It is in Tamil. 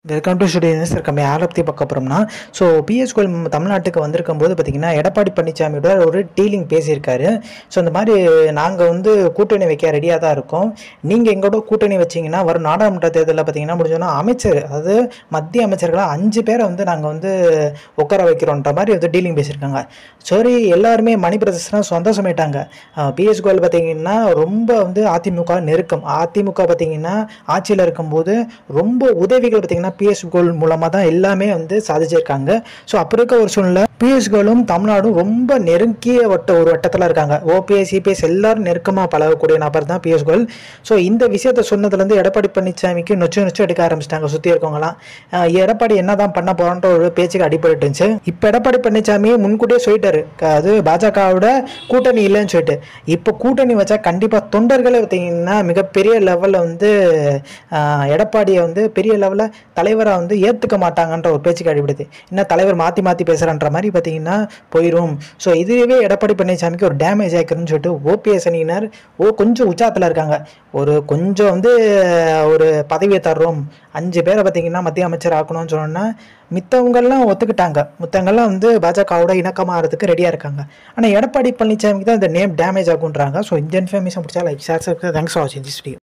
வெல்கம் டு ஸ்டுடியோ சார் கம்மி யாரை பற்றி பார்க்க போகிறோம்னா ஸோ பிஎஸ் கோயில் தமிழ்நாட்டுக்கு வந்திருக்கும் போது பார்த்தீங்கன்னா எடப்பாடி பழனிசாமியோட ஒரு டீலிங் பேசியிருக்காரு ஸோ இந்த மாதிரி நாங்கள் வந்து கூட்டணி வைக்க ரெடியாக தான் இருக்கோம் நீங்கள் எங்களோட கூட்டணி வச்சிங்கன்னா வரும் நாடாளுமன்ற தேர்தலில் பார்த்தீங்கன்னா முடிஞ்சோன்னா அமைச்சர் அதாவது மத்திய அமைச்சர்களாக அஞ்சு பேரை வந்து நாங்கள் வந்து உட்கார வைக்கிறோன்ற மாதிரி வந்து டீலிங் பேசியிருக்காங்க சரி எல்லாருமே மணி பிரதர்ஸ்லாம் சந்தோஷமாயிட்டாங்க பிஎஸ் கோயில் பார்த்தீங்கன்னா ரொம்ப வந்து அதிமுக நெருக்கம் அதிமுக பார்த்தீங்கன்னா ஆட்சியில் இருக்கும்போது ரொம்ப உதவிகள் பார்த்தீங்கன்னா பிஎஸ் கோல் மூலமாக தான் எல்லாமே வந்து சாதிச்சிருக்காங்க ஸோ அப்போ இருக்க ஒரு சூழ்நிலை பிஎஸ் கோலும் தமிழ்நாடும் ரொம்ப நெருங்கிய வட்ட ஒரு வட்டத்தில் இருக்காங்க ஓபிஎஸ் சிபிஎஸ் எல்லாரும் நெருக்கமாக பழகக்கூடிய நபர் தான் பிஎஸ் கோல் ஸோ இந்த விஷயத்த சொன்னதுலேருந்து எடப்பாடி பழனிசாமிக்கு நொச்சு நொச்சு எடுக்க ஆரம்பிச்சிட்டாங்க சுற்றி இருக்கவங்களாம் அஹ் எடப்பாடி என்ன தான் பண்ண போகிறோன்ற ஒரு பேச்சுக்கு அடிபட்டு இருந்துச்சு இப்போ எடப்பாடி பழனிசாமி முன்கூட்டியே சொல்லிட்டாரு க- அது பாஜகவோட கூட்டணி இல்லைன்னு சொல்லிட்டு இப்போ கூட்டணி வச்சா கண்டிப்பாக தொண்டர்களே பார்த்தீங்கன்னா மிகப்பெரிய லெவலில் வந்து ஆஹ், எடப்பாடியை வந்து பெரிய லெவலில் தலைவராக வந்து ஏற்றுக்க மாட்டாங்கன்ற ஒரு பேச்சுக்கு அடிபடுது என்ன தலைவர் மாற்றி மாற்றி பேசுகிறன்ற மாதிரி பார்த்தீங்கன்னா போயிடும் ஸோ இதுவே எடப்பாடி பழனிசாமிக்கு ஒரு டேமேஜ் ஆயிருக்குன்னு சொல்லிட்டு ஓபிஎஸ் அணியினர் ஓ கொஞ்சம் உச்சாத்தில் இருக்காங்க ஒரு கொஞ்சம் வந்து ஒரு பதவியை தர்றோம் அஞ்சு பேரை பார்த்தீங்கன்னா மத்திய அமைச்சர் ஆக்கணும்னு சொன்னோன்னா மித்தவங்கெல்லாம் ஒத்துக்கிட்டாங்க மித்தவங்கெல்லாம் வந்து பாஜகவோட இணக்கமாகறதுக்கு ரெடியாக இருக்காங்க ஆனால் எடப்பாடி பழனிசாமிக்கு தான் இந்த நேம் டேமேஜ் ஆகுன்றாங்க ஸோ இந்த இன்ஃபர்மேஷன் பிடிச்சா லைக் ஷேர் தேங்க்ஸ் ஃபார் வாட்சிங் திஸ் வீடியோ